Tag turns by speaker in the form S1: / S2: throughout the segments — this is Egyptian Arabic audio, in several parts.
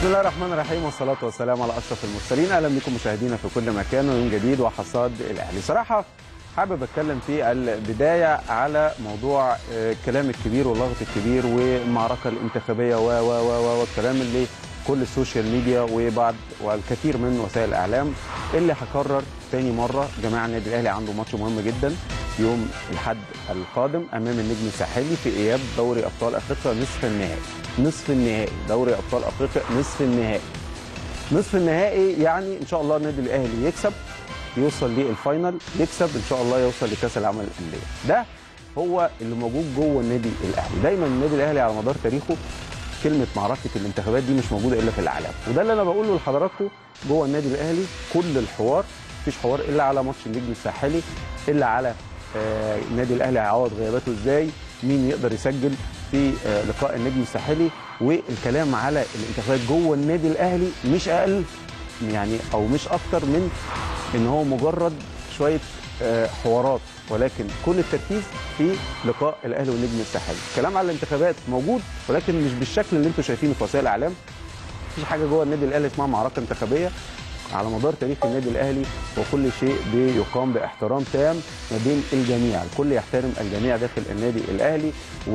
S1: بسم الله الرحمن الرحيم والصلاة والسلام على أشرف المرسلين أهلا بكم مشاهدينا في كل مكان ويوم جديد وحصاد الأهلي صراحة حابب أتكلم في البداية على موضوع آه، الكلام الكبير واللغط الكبير والمعركة الانتخابية و و و والكلام اللي كل السوشيال ميديا وبعض والكثير من وسائل الإعلام اللي هكرر تاني مرة جماعة النادي الأهلي عنده ماتش مهم جدا يوم الحد القادم أمام النجم الساحلي في إياب دوري أبطال أفريقيا نصف النهائي نصف النهائي دوري أبطال أفريقيا نصف النهائي نصف النهائي يعني ان شاء الله النادي الاهلي يكسب يوصل للفاينل يكسب ان شاء الله يوصل لكاس العالم للانديه ده هو اللي موجود جوه النادي الاهلي دايما النادي الاهلي على مدار تاريخه كلمه معركه الانتخابات دي مش موجوده الا في الاعلام وده اللي انا بقوله لحضراتكم جوه النادي الاهلي كل الحوار مفيش حوار الا على ماتش النجم الساحلي الا على آه، النادي الاهلي هيعوض غياباته ازاي مين يقدر يسجل في آه، لقاء النجم الساحلي والكلام على الانتخابات جوه النادي الاهلي مش اقل يعني او مش اكتر من ان هو مجرد شويه آه، حوارات ولكن كل التركيز في لقاء الاهلي والنجم الساحلي الكلام على الانتخابات موجود ولكن مش بالشكل اللي انتم شايفينه في وسائل الاعلام مفيش حاجه جوه النادي الاهلي اسمها معركه انتخابيه على مدار تاريخ النادي الاهلي وكل شيء بيقام باحترام تام ما بين الجميع الكل يحترم الجميع داخل النادي الاهلي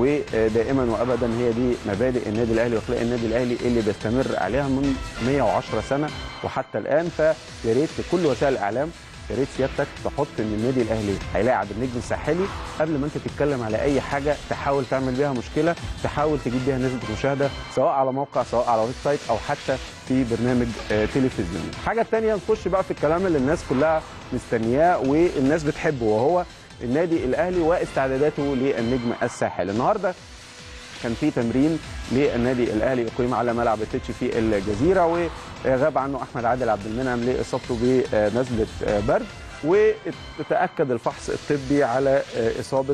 S1: ودائما وابدا هي دي مبادئ النادي الاهلي واخلاق النادي الاهلي اللي بيستمر عليها من 110 سنه وحتى الان فيا ريت كل وسائل الاعلام يا ريت سيادتك تحط ان النادي الاهلي هيلاعب النجم الساحلي قبل ما انت تتكلم على اي حاجه تحاول تعمل بيها مشكله تحاول تجيب بيها نسبه مشاهده سواء على موقع سواء على ويب سايت او حتى في برنامج آه، تلفزيوني. الحاجه الثانيه نخش بقى في الكلام اللي الناس كلها مستنياه والناس بتحبه وهو النادي الاهلي واستعداداته للنجم الساحلي. النهارده كان في تمرين للنادي الاهلي اقيم على ملعب التتش في الجزيره وغاب عنه احمد عادل عبد المنعم لاصابته بنزله برد وتاكد الفحص الطبي على اصابه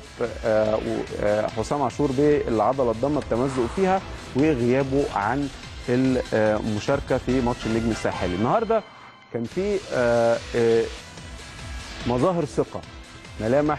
S1: حسام عاشور بالعضله الضمه التمزق فيها وغيابه عن المشاركه في ماتش النجم الساحلي النهارده كان في مظاهر ثقه ملامح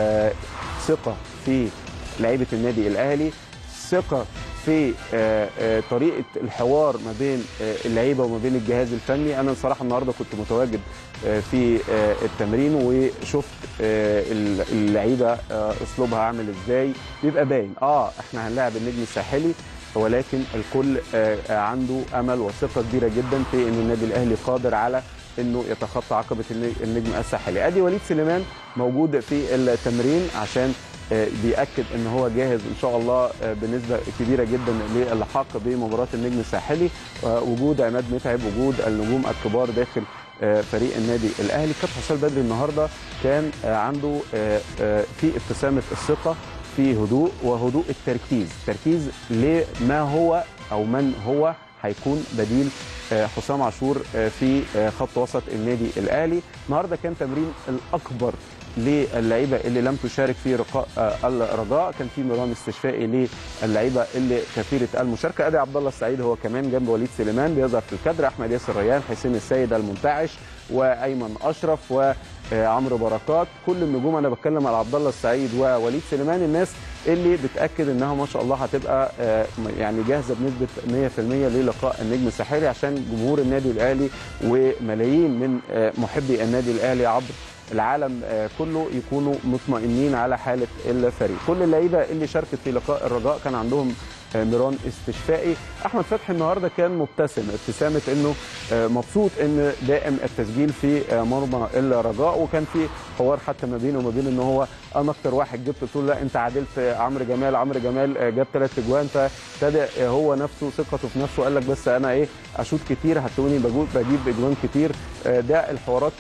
S1: ثقه في لعيبه النادي الاهلي ثقه في آه، آه، طريقه الحوار ما بين آه، اللعيبه وما بين الجهاز الفني انا بصراحه النهارده كنت متواجد آه، في آه، التمرين وشفت آه، اللعيبه آه، اسلوبها عامل ازاي بيبقى باين اه احنا هنلاعب النجم الساحلي ولكن الكل آه، آه، عنده امل وثقه كبيره جدا في ان النادي الاهلي قادر على انه يتخطى عقبه النج- النجم الساحلي ادي وليد سليمان موجود في التمرين عشان آه، بيأكد ان هو جاهز ان شاء الله آه، بنسبه كبيره جدا للحاق بمباراه النجم الساحلي آه، وجود عماد متعب وجود النجوم الكبار داخل آه، فريق النادي الاهلي كابتن حسام بدري النهارده كان آه، عنده آه، آه، في ابتسامه الثقه في هدوء وهدوء التركيز تركيز لما هو او من هو هيكون بديل آه، حسام عاشور آه، في آه، خط وسط النادي الاهلي النهارده كان تمرين الاكبر للعيبه اللي لم تشارك في رقاء آه، الرجاء كان في مران استشفائي للعيبه اللي كثيره المشاركه ادي عبد الله السعيد هو كمان جنب وليد سليمان بيظهر في الكادر احمد ياسر ريان حسين السيد المنتعش وايمن اشرف وعمرو بركات كل النجوم انا بتكلم على عبد الله السعيد ووليد سليمان الناس اللي بتاكد انها ما شاء الله هتبقى آه، يعني جاهزه بنسبه 100% للقاء النجم الساحلي عشان جمهور النادي الاهلي وملايين من آه، محبي النادي الاهلي عبر العالم آه، كله يكونوا مطمئنين على حاله الفريق كل اللعيبه اللي شاركت في لقاء الرجاء كان عندهم آه، ميران استشفائي احمد فتحي النهارده كان مبتسم ابتسامه انه آه، مبسوط ان دائم التسجيل في آه، مرمى الرجاء وكان في حوار حتى ما بينه وما بين ان هو انا اكتر واحد جبت قلت له لا انت عادلت آه، عمرو جمال عمرو جمال آه، جاب ثلاث اجوان فابتدى آه، هو نفسه ثقته في نفسه قال لك بس انا ايه اشوط كتير هتلاقوني بجو- بجيب اجوان كتير آه، ده الحوارات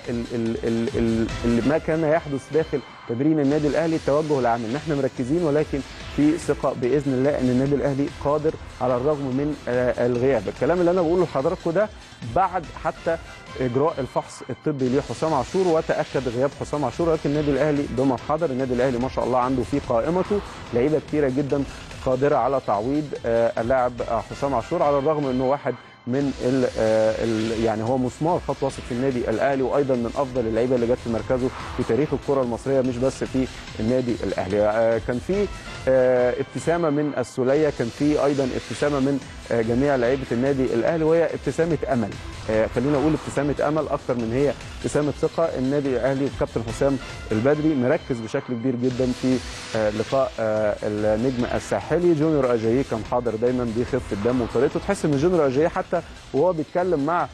S1: واللي ما كان يحدث داخل تمرين النادي الاهلي التوجه العام ان احنا مركزين ولكن في ثقه باذن الله ان النادي الاهلي قادر على الرغم من آه، الغياب الكلام اللي انا بقوله لحضراتكم ده بعد حتى اجراء الفحص الطبي لحسام عاشور وتاكد غياب حسام عاشور ولكن النادي الاهلي بما حضر النادي الاهلي ما شاء الله عنده في قائمته لعيبه كتيره جدا قادره على تعويض آه، اللاعب آه، حسام عاشور على الرغم انه واحد من ال ال يعني هو مسمار خط وسط في النادي الاهلي وايضا من افضل اللعيبه اللي جت في مركزه في تاريخ الكره المصريه مش بس في النادي الاهلي آه، كان في آه، ابتسامه من السوليه كان في ايضا ابتسامه من آه، جميع لعيبه النادي الاهلي وهي ابتسامه امل آه، خلينا اقول ابتسامه امل اكتر من هي ابتسامه ثقه النادي الاهلي والكابتن حسام البدري مركز بشكل كبير جدا في آه، لقاء آه، النجم الساحلي جونيور اجاييه كان حاضر دايما بيخف الدم وطريقته تحس ان جونيور اجاييه حتى وهو بيتكلم مع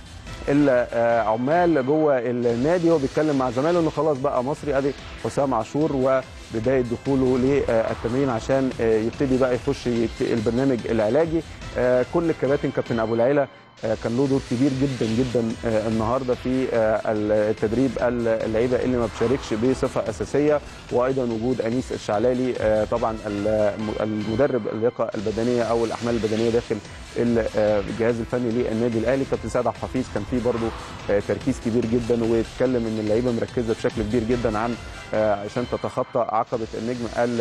S1: العمال جوه النادي هو بيتكلم مع زمايله انه خلاص بقى مصري ادي حسام عاشور وبدايه دخوله للتمرين عشان يبتدي بقى يخش يت- البرنامج العلاجي آه، كل الكباتن كابتن ابو العيله آه، كان له دور كبير جدا جدا آه، النهارده في آه، التدريب اللعيبه اللي ما بتشاركش بصفه اساسيه وايضا وجود انيس الشعلالي آه، طبعا الم- المدرب اللياقه البدنيه او الاحمال البدنيه داخل ال- آه، الجهاز الفني للنادي الاهلي كابتن سيد عبد الحفيظ كان فيه برضه آه، تركيز كبير جدا واتكلم ان اللعيبه مركزه بشكل كبير جدا عن آه، عشان تتخطى عقبه النجم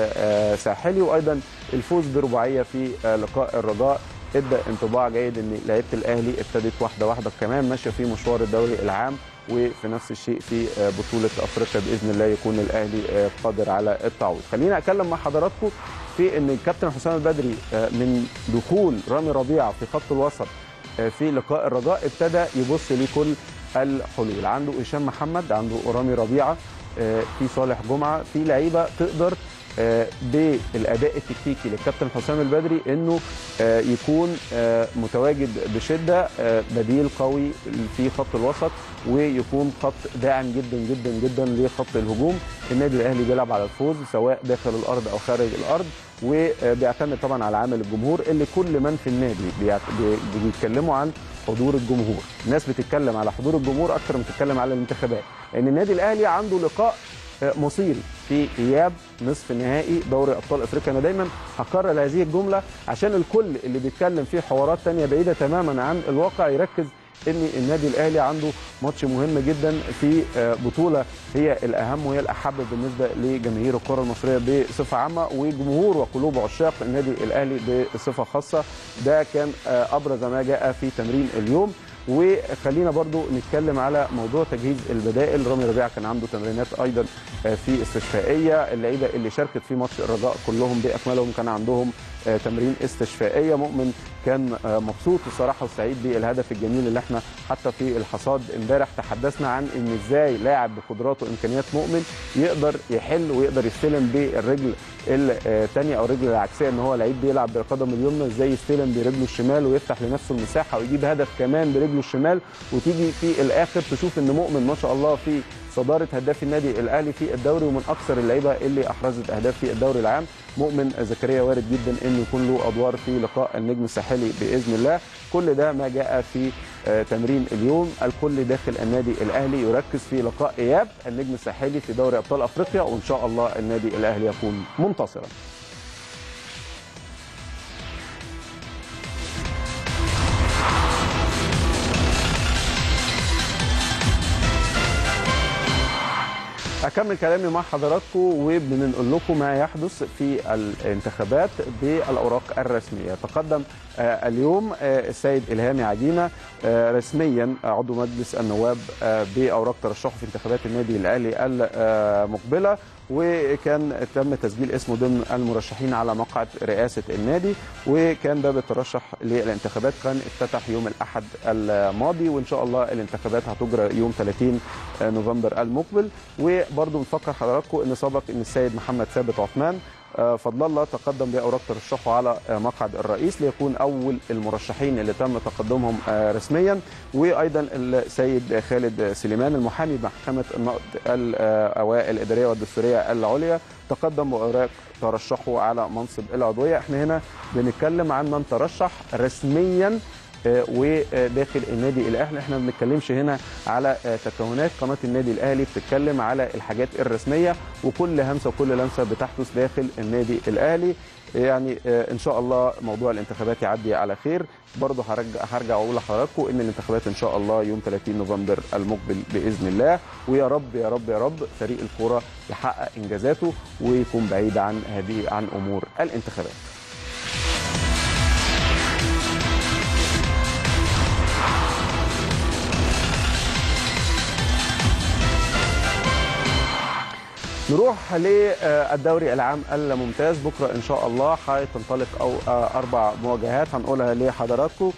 S1: الساحلي وايضا الفوز برباعيه في آه، لقاء الرجاء ادى انطباع جيد ان لعيبه الاهلي ابتدت واحده واحده كمان ماشيه في مشوار الدوري العام وفي نفس الشيء في آه، بطوله افريقيا باذن الله يكون الاهلي آه، قادر على التعويض. خليني اتكلم مع حضراتكم في ان الكابتن حسام البدري آه، من دخول رامي ربيعه في خط الوسط آه، في لقاء الرجاء ابتدى يبص لكل الحلول عنده هشام محمد عنده رامي ربيعه آه، في صالح جمعه في لعيبه تقدر آه، بالاداء التكتيكي للكابتن حسام البدري انه آه، يكون آه، متواجد بشده آه، بديل قوي في خط الوسط ويكون خط داعم جدا جدا جدا لخط الهجوم النادي الاهلي بيلعب على الفوز سواء داخل الارض او خارج الارض وبيعتمد طبعا على عامل الجمهور اللي كل من في النادي بيعت- بي- بيتكلموا عن حضور الجمهور الناس بتتكلم على حضور الجمهور اكتر من بتتكلم على الانتخابات لان النادي الاهلي عنده لقاء آه، مصيري في اياب نصف نهائي دوري ابطال افريقيا انا دايما هكرر هذه الجمله عشان الكل اللي بيتكلم في حوارات تانية بعيده تماما عن الواقع يركز ان النادي الاهلي عنده ماتش مهم جدا في آه، بطوله هي الاهم وهي الاحب بالنسبه لجماهير الكره المصريه بصفه عامه وجمهور وقلوب عشاق النادي الاهلي بصفه خاصه ده كان آه، ابرز ما جاء في تمرين اليوم وخلينا برضو نتكلم على موضوع تجهيز البدائل رامي ربيعه كان عنده تمرينات ايضا آه، في استشفائيه اللعيبه اللي شاركت في ماتش الرجاء كلهم باكملهم كان عندهم آه، تمرين استشفائيه مؤمن كان آه، مبسوط الصراحه وسعيد بالهدف الجميل اللي احنا حتى في الحصاد امبارح تحدثنا عن ان ازاي لاعب بقدرات وامكانيات مؤمن يقدر يحل ويقدر يستلم بالرجل الثانيه او الرجل العكسيه ان هو لعيب بيلعب بالقدم اليمنى ازاي يستلم برجله الشمال ويفتح لنفسه المساحه ويجيب هدف كمان برجله الشمال وتيجي في الاخر تشوف ان مؤمن ما شاء الله في صداره هداف النادي الاهلي في الدوري ومن اكثر اللعيبه اللي احرزت اهداف في الدوري العام مؤمن زكريا وارد جدا انه يكون له ادوار في لقاء النجم الساحلي باذن الله كل ده ما جاء في آه، تمرين اليوم الكل داخل النادي الاهلي يركز في لقاء اياب النجم الساحلي في دوري ابطال افريقيا وان شاء الله النادي الاهلي يكون منتصرا اكمل كلامي مع حضراتكم وبننقل لكم ما يحدث في الانتخابات بالاوراق الرسميه تقدم آه، اليوم آه، السيد الهامي عجينه آه، رسميا عضو مجلس النواب آه، باوراق ترشحه في انتخابات النادي الاهلي المقبله وكان تم تسجيل اسمه ضمن المرشحين على مقعد رئاسه النادي وكان باب الترشح للانتخابات كان افتتح يوم الاحد الماضي وان شاء الله الانتخابات هتجرى يوم 30 نوفمبر المقبل وبرضه بنفكر حضراتكم ان سبق ان السيد محمد ثابت عثمان آه، فضل الله تقدم باوراق ترشحه على آه، مقعد الرئيس ليكون اول المرشحين اللي تم تقدمهم آه، رسميا وايضا السيد خالد سليمان المحامي بمحكمه النقد الاوائل الاداريه والدستوريه العليا تقدم باوراق ترشحه على منصب العضويه احنا هنا بنتكلم عن من ترشح رسميا آه، وداخل النادي الاهلي احنا ما بنتكلمش هنا على آه، تكونات قناه النادي الاهلي بتتكلم على الحاجات الرسميه وكل همسه وكل لمسه بتحدث داخل النادي الاهلي يعني آه، ان شاء الله موضوع الانتخابات يعدي على خير برضه هرجع هرجع اقول لحضراتكم ان الانتخابات ان شاء الله يوم 30 نوفمبر المقبل باذن الله ويا رب يا رب يا رب فريق الكوره يحقق انجازاته ويكون بعيد عن هذه عن امور الانتخابات نروح للدوري العام الممتاز بكره ان شاء الله هتنطلق او اربع مواجهات هنقولها لحضراتكم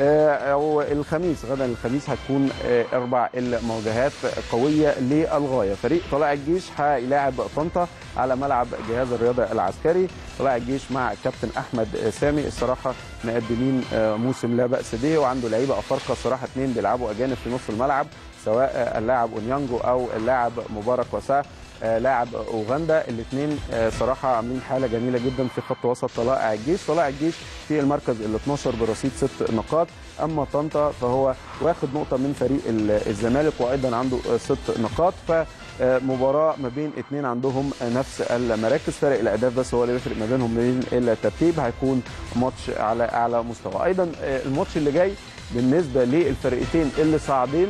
S1: الخميس غدا الخميس هتكون اربع المواجهات قويه للغايه فريق طلائع الجيش هيلاعب طنطا على ملعب جهاز الرياضه العسكري طلائع الجيش مع الكابتن احمد سامي الصراحه مقدمين موسم لا باس به وعنده لعيبه افارقه الصراحه اثنين بيلعبوا اجانب في نص الملعب سواء اللاعب اونيانجو او اللاعب مبارك وساه لاعب اوغندا الاثنين صراحه عاملين حاله جميله جدا في خط وسط طلائع الجيش طلائع الجيش في المركز ال 12 برصيد ست نقاط اما طنطا فهو واخد نقطه من فريق الزمالك وايضا عنده ست نقاط فمباراه ما بين اثنين عندهم نفس المراكز فرق الاهداف بس هو اللي بيفرق ما بينهم من الترتيب هيكون ماتش على اعلى مستوى ايضا الماتش اللي جاي بالنسبه للفرقتين اللي صاعدين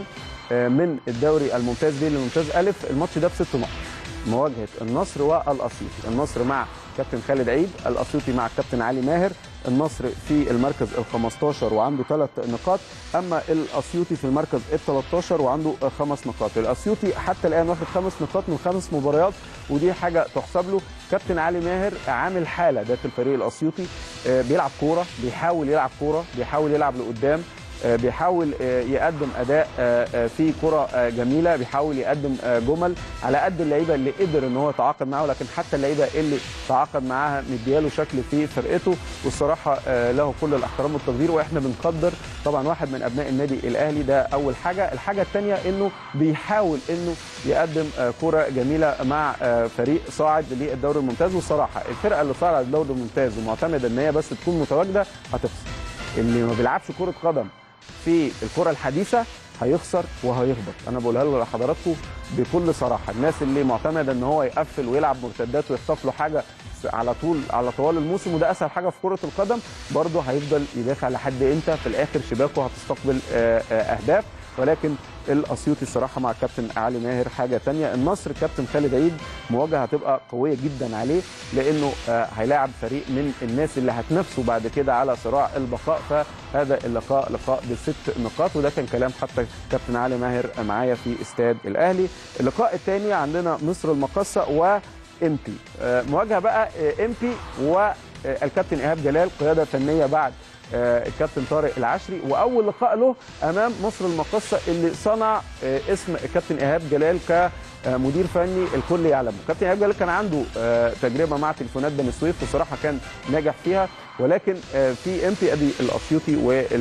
S1: من الدوري الممتاز ب للممتاز الف الماتش ده بست نقط مواجهه النصر والاسيوطي النصر مع كابتن خالد عيد الاسيوطي مع الكابتن علي ماهر النصر في المركز ال 15 وعنده ثلاث نقاط اما الاسيوطي في المركز ال 13 وعنده خمس نقاط الاسيوطي حتى الان واخد خمس نقاط من خمس مباريات ودي حاجه تحسب له كابتن علي ماهر عامل حاله داخل الفريق الاسيوطي بيلعب كوره بيحاول يلعب كوره بيحاول يلعب لقدام بيحاول يقدم اداء في كره جميله بيحاول يقدم جمل على قد اللعيبه اللي قدر ان هو يتعاقد معاه لكن حتى اللعيبه اللي تعاقد معاها مدياله شكل في فرقته والصراحه له كل الاحترام والتقدير واحنا بنقدر طبعا واحد من ابناء النادي الاهلي ده اول حاجه الحاجه الثانيه انه بيحاول انه يقدم كره جميله مع فريق صاعد للدوري الممتاز والصراحه الفرقه اللي صاعده للدوري الممتاز ومعتمده ان هي بس تكون متواجده هتخسر اللي ما بيلعبش كره قدم في الكره الحديثه هيخسر وهيهبط انا بقولها له لحضراتكم بكل صراحه الناس اللي معتمده ان هو يقفل ويلعب مرتدات ويخطف له حاجه على طول على طوال الموسم وده اسهل حاجه في كره القدم برضه هيفضل يدافع لحد امتى في الاخر شباكه هتستقبل اهداف ولكن الاسيوطي الصراحه مع الكابتن علي ماهر حاجه ثانيه النصر كابتن خالد عيد مواجهه هتبقى قويه جدا عليه لانه هيلاعب فريق من الناس اللي هتنافسه بعد كده على صراع البقاء فهذا اللقاء لقاء بست نقاط وده كان كلام حتى كابتن علي ماهر معايا في استاد الاهلي اللقاء الثاني عندنا مصر المقصه و ام بي مواجهه بقى ام بي والكابتن ايهاب جلال قياده فنيه بعد الكابتن طارق العشري واول لقاء له امام مصر المقصه اللي صنع اسم الكابتن ايهاب جلال كمدير فني الكل يعلمه كابتن ايهاب جلال كان عنده تجربه مع تليفونات بني سويف وصراحه كان ناجح فيها ولكن في ام بي ادي الاسيوطي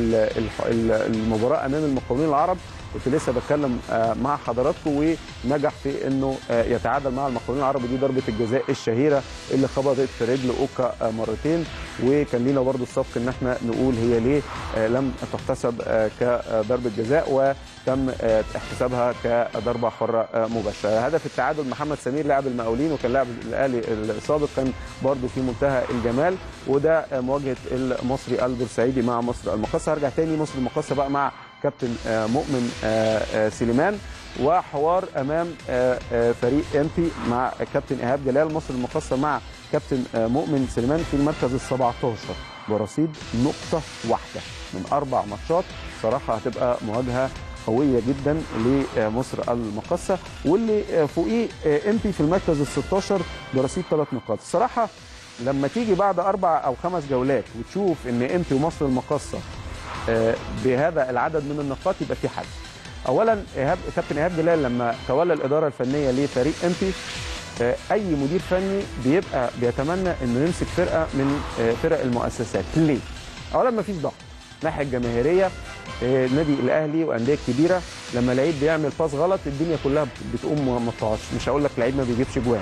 S1: والمباراه امام المقاولين العرب كنت لسه بتكلم مع حضراتكم ونجح في انه يتعادل مع المقاولين العرب ودي ضربه الجزاء الشهيره اللي خبطت في رجل اوكا مرتين وكان لينا برضو السبق ان احنا نقول هي ليه لم تحتسب كضربه جزاء وتم احتسابها كضربه حره مباشره هدف التعادل محمد سمير لاعب المقاولين وكان لاعب الاهلي السابق كان برضو في منتهى الجمال وده مواجهه المصري البورسعيدي مع مصر المقصه هرجع تاني مصر المقصه بقى مع كابتن مؤمن سليمان وحوار امام فريق امبي مع كابتن ايهاب جلال مصر المقصه مع كابتن مؤمن سليمان في المركز ال 17 برصيد نقطه واحده من اربع ماتشات صراحه هتبقى مواجهه قويه جدا لمصر المقصه واللي فوقيه امبي في المركز ال 16 برصيد ثلاث نقاط الصراحه لما تيجي بعد اربع او خمس جولات وتشوف ان امبي ومصر المقصه بهذا العدد من النقاط يبقى في حل. اولا ايهاب كابتن ايهاب جلال لما تولى الاداره الفنيه لفريق امبي اي مدير فني بيبقى بيتمنى انه يمسك فرقه من فرق المؤسسات، ليه؟ اولا ما فيش ضغط. الناحيه الجماهيريه النادي الاهلي وانديه كبيره لما لعيب بيعمل باس غلط الدنيا كلها بتقوم ما تقعدش، مش هقول لك لعيب ما بيجيبش جوان.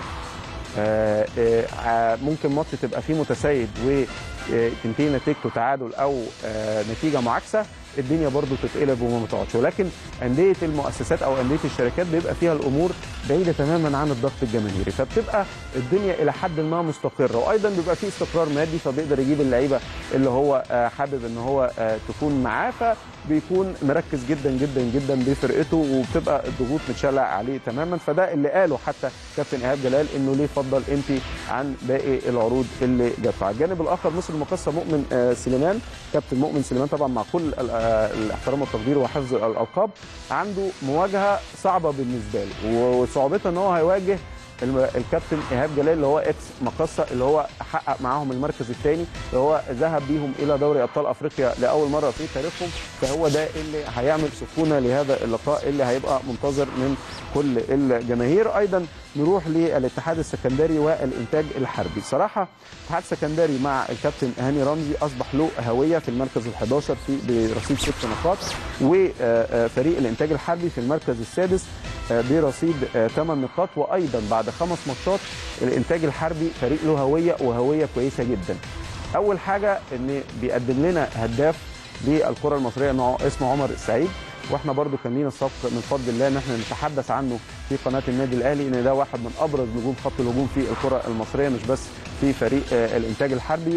S1: ممكن ماتش تبقى فيه متسيد وتنتهي نتيجته تعادل او نتيجه معاكسه الدنيا برضو تتقلب وما تقعدش ولكن انديه المؤسسات او انديه الشركات بيبقى فيها الامور بعيده تماما عن الضغط الجماهيري فبتبقى الدنيا الى حد ما مستقره وايضا بيبقى في استقرار مادي فبيقدر يجيب اللعيبه اللي هو حابب ان هو تكون معاه فبيكون مركز جدا جدا جدا بفرقته وبتبقى الضغوط متشالة عليه تماما فده اللي قاله حتى كابتن ايهاب جلال انه ليه فضل امتي عن باقي العروض اللي جت على الجانب الاخر مصر المقصه مؤمن سليمان كابتن مؤمن سليمان طبعا مع كل الاحترام والتقدير وحفظ الالقاب عنده مواجهه صعبه بالنسبه له وصعوبتها ان هو هيواجه الم- الكابتن ايهاب جلال اللي هو اكس مقصه اللي هو حقق معاهم المركز الثاني اللي هو ذهب بيهم الى دوري ابطال افريقيا لاول مره في تاريخهم فهو ده اللي هيعمل سخونه لهذا اللقاء اللي هيبقى منتظر من كل الجماهير ايضا نروح للاتحاد السكندري والانتاج الحربي صراحه الاتحاد السكندري مع الكابتن هاني رمزي اصبح له هويه في المركز ال11 في برصيد ست نقاط وفريق الانتاج الحربي في المركز السادس آه، برصيد 8 نقاط وايضا بعد خمس ماتشات الانتاج الحربي فريق له هويه وهويه كويسه جدا اول حاجه ان بيقدم لنا هداف للكره المصريه انه اسمه عمر السعيد واحنا برضو كان لينا السبق من فضل الله ان احنا نتحدث عنه في قناه النادي الاهلي ان ده واحد من ابرز نجوم خط الهجوم في الكره المصريه مش بس في فريق آه، الانتاج الحربي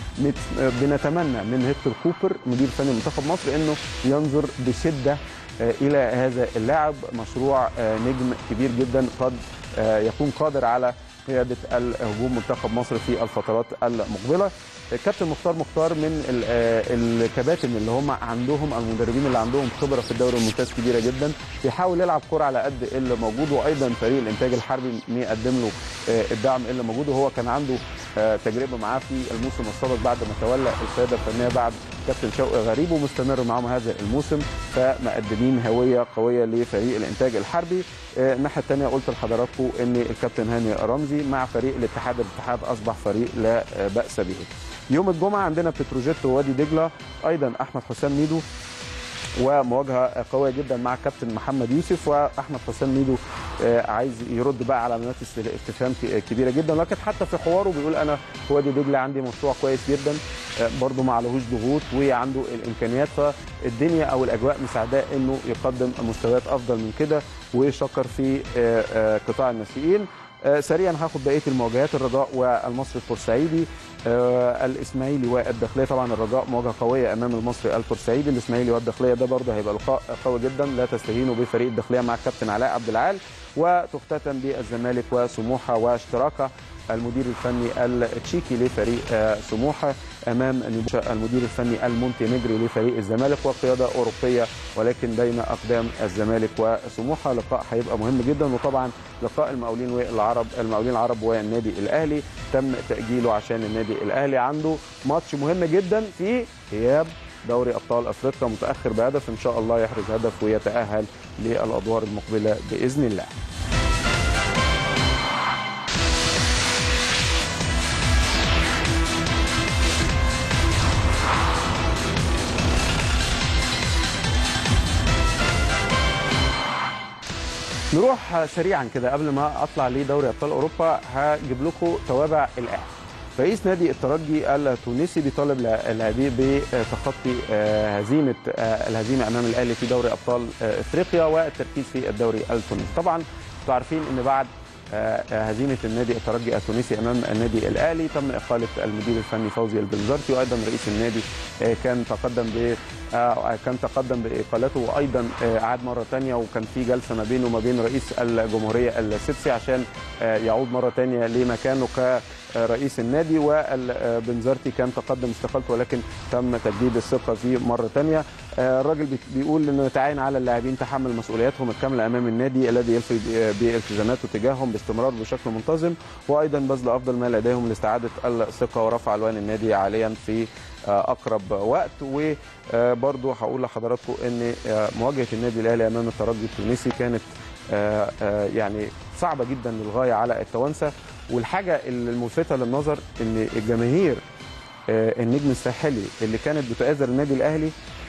S1: وبنتمنى من هيكتور كوبر مدير فني منتخب مصر انه ينظر بشده آه، الى هذا اللاعب مشروع آه، نجم كبير جدا قد آه، يكون قادر على قياده الهجوم منتخب مصر في الفترات المقبله الكابتن مختار مختار من ال- آه، الكباتن اللي هم عندهم المدربين اللي عندهم خبره في الدوري الممتاز كبيره جدا بيحاول يلعب كره على قد اللي موجود وايضا فريق الانتاج الحربي إن يقدم له آه، الدعم اللي موجود وهو كان عنده آه، تجربه معاه في الموسم السابق بعد ما تولى القياده الفنيه بعد كابتن شوقي غريب ومستمر معاهم هذا الموسم فمقدمين هويه قويه لفريق الانتاج الحربي آه، الناحيه الثانيه قلت لحضراتكم ان الكابتن هاني رمزي مع فريق الاتحاد الاتحاد اصبح فريق لا آه، باس به يوم الجمعه عندنا بتروجيت ووادي دجله ايضا احمد حسام ميدو ومواجهه قويه جدا مع كابتن محمد يوسف واحمد حسام ميدو آه، عايز يرد بقى على علامات است- استفهام ك- كبيره جدا لكن حتى في حواره بيقول انا في وادي دجله عندي مشروع كويس جدا آه، برضه ما عليهوش ضغوط وعنده الامكانيات فالدنيا او الاجواء مساعداه انه يقدم مستويات افضل من كده وشكر في آه، آه، قطاع الناشئين آه، سريعا هاخد بقيه المواجهات الرجاء والمصري البورسعيدي آه، الاسماعيلي والداخليه طبعا الرجاء مواجهه قويه امام المصري البورسعيدي الاسماعيلي والداخليه ده برضه هيبقى لقاء قوي جدا لا تستهينوا بفريق الداخليه مع الكابتن علاء عبد العال وتختتم بالزمالك وسموحه واشتراكه المدير الفني التشيكي لفريق آه، سموحه امام نيبوشا المدير الفني المونتينيجري لفريق الزمالك وقياده اوروبيه ولكن بين اقدام الزمالك وسموحه لقاء هيبقى مهم جدا وطبعا لقاء المقاولين والعرب المقاولين العرب والنادي الاهلي تم تاجيله عشان النادي الاهلي عنده ماتش مهم جدا في غياب دوري ابطال افريقيا متاخر بهدف ان شاء الله يحرز هدف ويتاهل للادوار المقبله باذن الله نروح سريعا كده قبل ما اطلع لدوري ابطال اوروبا هجيب لكم توابع الاهلي رئيس نادي الترجي التونسي بيطالب اللاعبين بتخطي آه، هزيمه آه، الهزيمه امام الاهلي في دوري ابطال آه، افريقيا والتركيز في الدوري التونسي طبعا انتوا عارفين ان بعد آه، آه، هزيمه النادي الترجي التونسي امام النادي الاهلي تم اقاله المدير الفني فوزي البنزرتي وايضا رئيس النادي آه، كان تقدم ب آه، كان تقدم باقالته وايضا آه، عاد مره ثانيه وكان في جلسه ما بينه وما بين رئيس الجمهوريه السيسي عشان آه، يعود مره ثانيه لمكانه كرئيس النادي والبنزرتي كان تقدم استقالته ولكن تم تجديد الثقه فيه مره ثانيه آه، الراجل بي- بيقول انه يتعين على اللاعبين تحمل مسؤولياتهم الكامله امام النادي الذي يلفي ب- بالتزاماته تجاههم باستمرار بشكل منتظم وايضا بذل افضل ما لديهم لاستعاده الثقه ورفع الوان النادي عاليا في آه، اقرب وقت وبرضه هقول لحضراتكم ان آه، مواجهه النادي الاهلي امام الترجي التونسي كانت آه، آه، يعني صعبه جدا للغايه على التوانسه والحاجه الملفته للنظر ان الجماهير آه، النجم الساحلي اللي كانت بتؤازر النادي الاهلي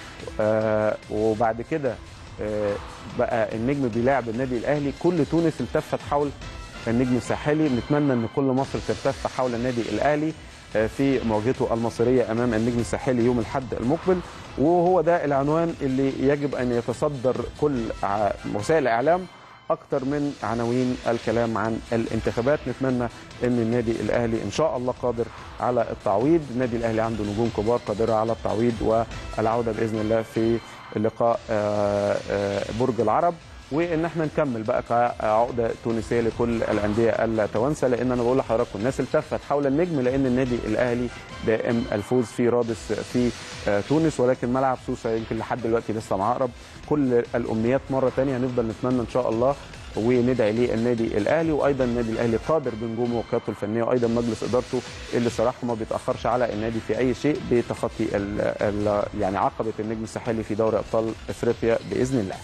S1: آه، وبعد كده آه، بقى النجم بيلاعب النادي الاهلي كل تونس التفت حول النجم الساحلي نتمنى ان كل مصر تلتف حول النادي الاهلي آه، في مواجهته المصريه امام النجم الساحلي يوم الاحد المقبل وهو ده العنوان اللي يجب ان يتصدر كل ع- وسائل الاعلام اكتر من عناوين الكلام عن الانتخابات نتمنى ان النادي الاهلي ان شاء الله قادر على التعويض النادي الاهلي عنده نجوم كبار قادره على التعويض والعوده باذن الله في لقاء آه، آه، برج العرب وان احنا نكمل بقى كعقده تونسيه لكل الانديه التوانسه لان انا بقول لحضراتكم الناس التفت حول النجم لان النادي الاهلي دائم الفوز في رادس في آه، تونس ولكن ملعب سوسه يمكن لحد دلوقتي لسه معقرب كل الامنيات مره ثانيه هنفضل نتمنى ان شاء الله وندعي للنادي الاهلي وايضا النادي الاهلي قادر بنجومه وقيادته الفنيه وايضا مجلس ادارته اللي صراحه ما بيتاخرش على النادي في اي شيء بتخطي ال ال يعني عقبه النجم الساحلي في دوري ابطال افريقيا باذن الله.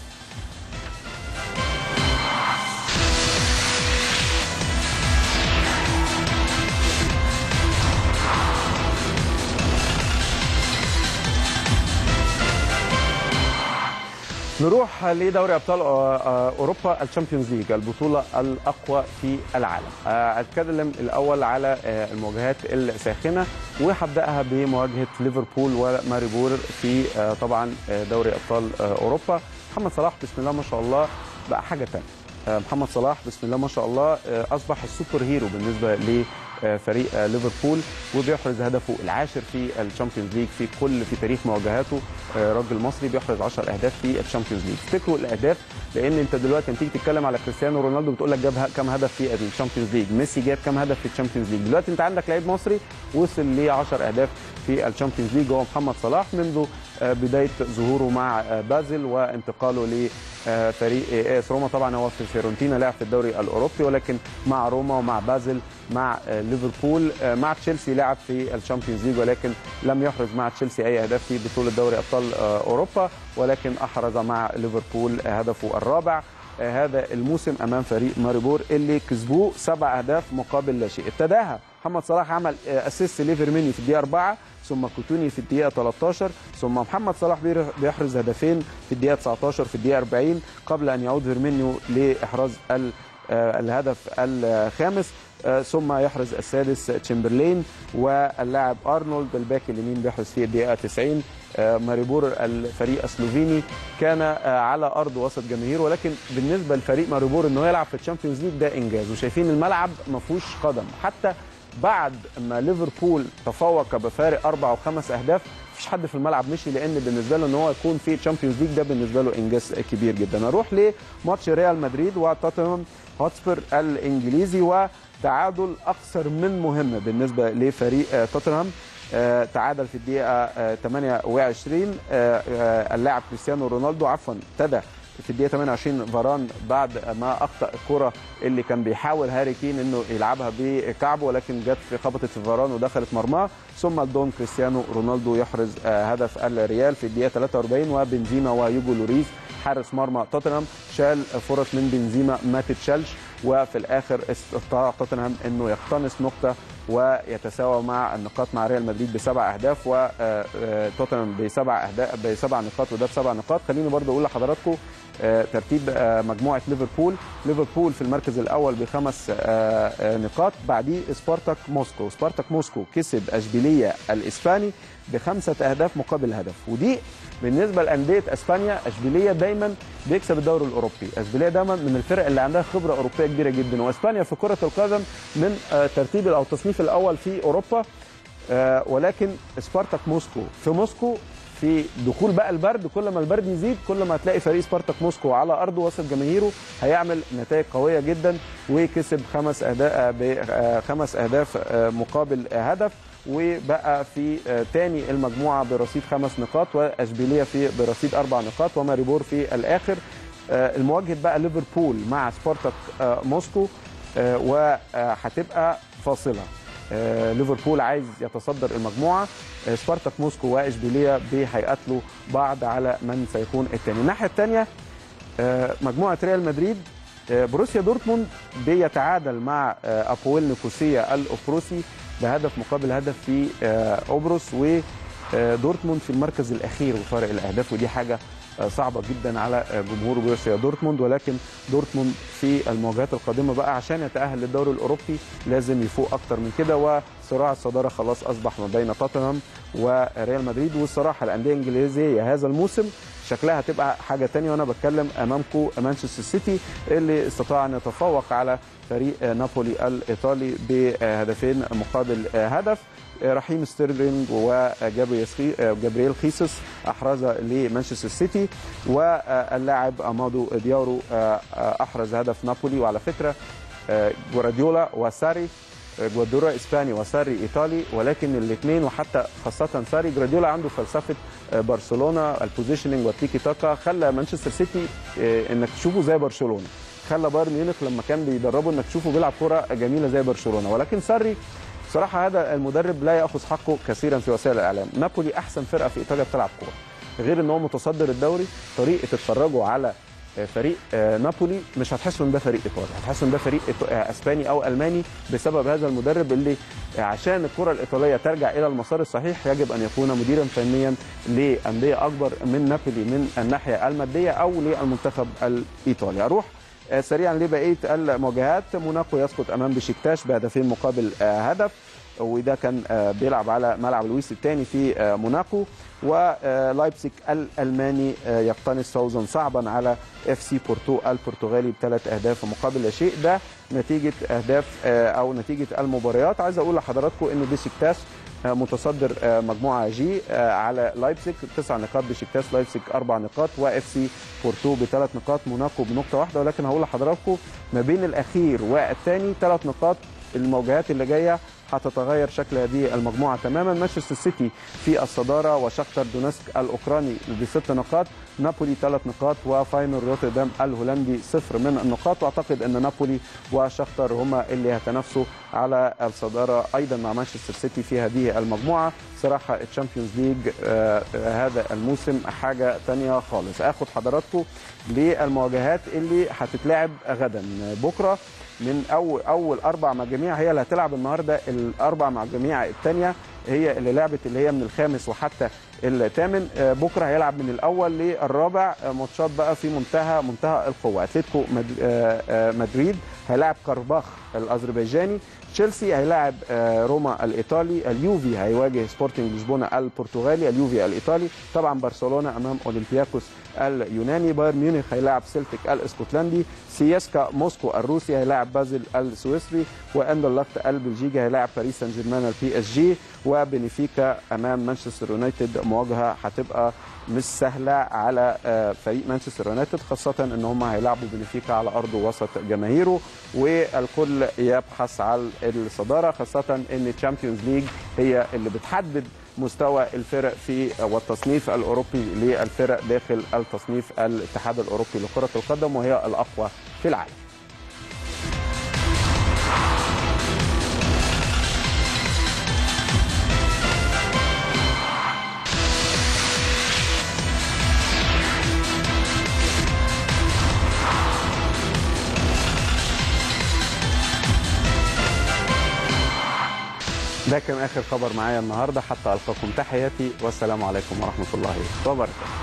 S1: نروح لدوري ابطال اوروبا الشامبيونز ليج البطوله الاقوى في العالم اتكلم الاول على المواجهات الساخنه وهبداها بمواجهه ليفربول وماريبور في طبعا دوري ابطال اوروبا محمد صلاح بسم الله ما شاء الله بقى حاجه ثانيه محمد صلاح بسم الله ما شاء الله اصبح السوبر هيرو بالنسبه ل فريق ليفربول وبيحرز هدفه العاشر في الشامبيونز ليج في كل في تاريخ مواجهاته راجل مصري بيحرز 10 اهداف في الشامبيونز ليج افتكروا الاهداف لان انت دلوقتي تيجي تتكلم على كريستيانو رونالدو بتقول لك جاب كام هدف في الشامبيونز ليج ميسي جاب كام هدف في الشامبيونز ليج دلوقتي انت عندك لعيب مصري وصل ل 10 اهداف في الشامبيونز ليج هو محمد صلاح منذ بدايه ظهوره مع بازل وانتقاله لفريق اس روما طبعا هو في فيرونتينا لعب في الدوري الاوروبي ولكن مع روما ومع بازل مع ليفربول مع تشيلسي لعب في الشامبيونز ليج ولكن لم يحرز مع تشيلسي اي اهداف في بطوله دوري ابطال اوروبا ولكن احرز مع ليفربول هدفه الرابع هذا الموسم امام فريق ماريبور اللي كسبوه سبع اهداف مقابل لا شيء ابتداها محمد صلاح عمل اسيست ليفرميني في الدقيقه 4 ثم كوتوني في الدقيقه 13 ثم محمد صلاح بيحرز هدفين في الدقيقه 19 في الدقيقه 40 قبل ان يعود فيرمينيو لاحراز الهدف الخامس ثم يحرز السادس تشمبرلين واللاعب ارنولد الباك اليمين بيحرز في الدقيقه 90 ماريبور الفريق السلوفيني كان على ارض وسط جماهير ولكن بالنسبه لفريق ماريبور انه يلعب في الشامبيونز ليج ده انجاز وشايفين الملعب ما فيهوش قدم حتى بعد ما ليفربول تفوق بفارق اربع وخمس اهداف مفيش حد في الملعب مشي لان بالنسبه له ان هو يكون في الشامبيونز ليج ده بالنسبه له انجاز كبير جدا اروح لماتش ريال مدريد وتوتنهام هوتسبير الانجليزي وتعادل اكثر من مهم بالنسبه لفريق توتنهام تعادل في الدقيقه 28 اللاعب كريستيانو رونالدو عفوا ابتدى في الدقيقه 28 فاران بعد ما اخطا الكره اللي كان بيحاول هاري كين انه يلعبها بكعبه ولكن جت في خبطت في فاران ودخلت مرماه ثم الدون كريستيانو رونالدو يحرز هدف الريال في الدقيقه 43 وبنزيما ويوجو لوريس حارس مرمى توتنهام شال فرص من بنزيما ما تتشالش وفي الاخر استطاع توتنهام انه يقتنص نقطه ويتساوى مع النقاط مع ريال مدريد بسبع اهداف وتوتنهام بسبع اهداف بسبع نقاط وده بسبع نقاط خليني برضو اقول لحضراتكم ترتيب مجموعه ليفربول ليفربول في المركز الاول بخمس نقاط بعديه سبارتاك موسكو سبارتاك موسكو كسب اشبيليه الاسباني بخمسه اهداف مقابل هدف ودي بالنسبه لانديه اسبانيا اشبيليه دايما بيكسب الدوري الاوروبي اشبيليه دايما من الفرق اللي عندها خبره اوروبيه كبيره جدا واسبانيا في كره القدم من ترتيب او التصنيف الاول في اوروبا ولكن سبارتاك موسكو في موسكو في دخول بقى البرد كل ما البرد يزيد كل ما هتلاقي فريق سبارتاك موسكو على ارضه وسط جماهيره هيعمل نتائج قويه جدا وكسب خمس اهداف خمس اهداف مقابل هدف وبقى في تاني المجموعه برصيد خمس نقاط واشبيليه في برصيد اربع نقاط وماريبور في الاخر المواجهه بقى ليفربول مع سبارتاك موسكو وهتبقى فاصله ليفربول عايز يتصدر المجموعه سبارتاك موسكو واشبيليه هيقاتلوا بعض على من سيكون الثاني الناحيه الثانيه مجموعه ريال مدريد بروسيا دورتموند بيتعادل مع ابويل نيكوسيا الاوبروسي بهدف مقابل هدف في اوبروس ودورتموند في المركز الاخير وفارق الاهداف ودي حاجه صعبه جدا على جمهور بروسيا دورتموند ولكن دورتموند في المواجهات القادمه بقى عشان يتاهل للدوري الاوروبي لازم يفوق اكتر من كده وصراع الصداره خلاص اصبح ما بين توتنهام وريال مدريد والصراحه الانديه الانجليزيه هذا الموسم شكلها هتبقى حاجه ثانيه وانا بتكلم امامكم مانشستر سيتي اللي استطاع ان يتفوق على فريق نابولي الايطالي بهدفين مقابل هدف رحيم ستيرلينج وجابرييل خيسوس احرز لمانشستر سيتي واللاعب امادو ديارو احرز هدف نابولي وعلى فكره جوارديولا وساري جوارديولا اسباني وساري ايطالي ولكن الاثنين وحتى خاصه ساري جوارديولا عنده فلسفه برشلونه البوزيشننج والتيكي تاكا خلى مانشستر سيتي انك تشوفه زي برشلونه خلى بايرن ميونخ لما كان بيدربه انك تشوفه بيلعب كره جميله زي برشلونه ولكن ساري بصراحه هذا المدرب لا ياخذ حقه كثيرا في وسائل الاعلام نابولي احسن فرقه في ايطاليا بتلعب كوره غير ان هو متصدر الدوري طريقه تتفرجوا على فريق نابولي مش هتحسوا ان ده فريق ايطالي هتحسوا ان ده فريق اسباني او الماني بسبب هذا المدرب اللي عشان الكره الايطاليه ترجع الى المسار الصحيح يجب ان يكون مديرا فنيا لانديه اكبر من نابولي من الناحيه الماديه او للمنتخب الايطالي اروح سريعا لبقيه المواجهات موناكو يسقط امام بشكتاش بهدفين مقابل هدف وده كان بيلعب على ملعب لويس الثاني في موناكو ولايبسك الالماني يقتنص فوزا صعبا على اف سي بورتو البرتغالي بثلاث اهداف مقابل لا شيء ده نتيجه اهداف او نتيجه المباريات عايز اقول لحضراتكم ان بيشكتاش متصدر مجموعه جي على لايبسك تسع نقاط بشكتاش لايبسك اربع نقاط واف سي بورتو بثلاث نقاط موناكو بنقطه واحده ولكن هقول لحضراتكم ما بين الاخير والثاني ثلاث نقاط المواجهات اللي جايه هتتغير شكل هذه المجموعه تماما مانشستر سيتي في الصداره وشختر دونسك الاوكراني بست نقاط نابولي ثلاث نقاط وفاينل روتردام الهولندي صفر من النقاط واعتقد ان نابولي وشختر هما اللي هيتنافسوا على الصداره ايضا مع مانشستر سيتي في هذه المجموعه صراحه الشامبيونز ليج آه هذا الموسم حاجه ثانيه خالص اخد حضراتكم للمواجهات اللي هتتلعب غدا بكره من اول اول اربع مجاميع هي اللي هتلعب النهارده الاربع مجاميع الثانيه هي اللي لعبت اللي هي من الخامس وحتى الثامن بكره هيلعب من الاول للرابع ماتشات بقى في منتهى منتهى القوه اتلتيكو مدريد هيلاعب كارباخ الاذربيجاني تشيلسي هيلاعب روما الايطالي اليوفي هيواجه سبورتنج لشبونه البرتغالي اليوفي الايطالي طبعا برشلونه امام اولمبياكوس اليوناني بايرن ميونخ هيلاعب سيلتيك الاسكتلندي سياسكا موسكو الروسي هيلاعب بازل السويسري واندرلخت البلجيكي هيلاعب باريس سان جيرمان البي اس جي وبنفيكا امام مانشستر يونايتد مواجهه هتبقى مش سهله على فريق مانشستر يونايتد خاصه ان هم هيلعبوا بنفيكا على ارضه وسط جماهيره والكل يبحث على الصداره خاصه ان الشامبيونز ليج هي اللي بتحدد مستوى الفرق في والتصنيف الاوروبي للفرق داخل التصنيف الاتحاد الاوروبي لكره القدم وهي الاقوى في العالم. ده كان اخر خبر معايا النهارده حتى القاكم تحياتي والسلام عليكم ورحمه الله وبركاته